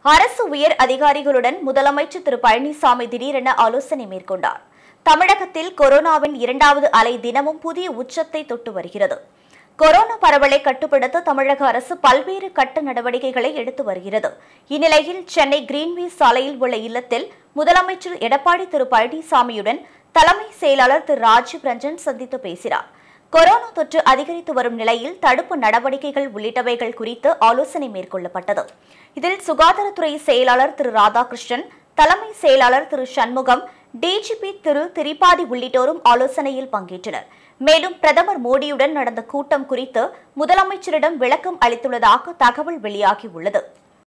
அரசு உயர் அதிகாரிகளுடன் முதலமைச்சர் திரு பழனிசாமி திடீரென ஆலோசனை மேற்கொண்டார் தமிழகத்தில் கொரோனாவின் இரண்டாவது அலை தினமும் புதிய உச்சத்தை தொட்டு வருகிறது கொரோனா பரவலை கட்டுப்படுத்த தமிழக அரசு பல்வேறு கட்ட நடவடிக்கைகளை எடுத்து வருகிறது இந்நிலையில் சென்னை கிரீன்வே சாலையில் உள்ள இல்லத்தில் முதலமைச்சர் எடப்பாடி திரு பழனிசாமியுடன் தலைமை செயலாளர் திரு ராஜீவ் ரஞ்சன் சந்தித்து பேசினார் கொரோனா தொற்று அதிகரித்து வரும் நிலையில் தடுப்பு நடவடிக்கைகள் உள்ளிட்டவைகள் குறித்து ஆலோசனை மேற்கொள்ளப்பட்டது இதில் சுகாதாரத்துறை செயலாளர் திரு ராதாகிருஷ்ணன் தலைமை செயலாளர் திரு சண்முகம் டிஜிபி திரு திரிபாதி உள்ளிட்டோரும் ஆலோசனையில் பங்கேற்றனர் மேலும் பிரதமர் மோடியுடன் நடந்த கூட்டம் குறித்து முதலமைச்சரிடம் விளக்கம் அளித்துள்ளதாக தகவல் வெளியாகியுள்ளது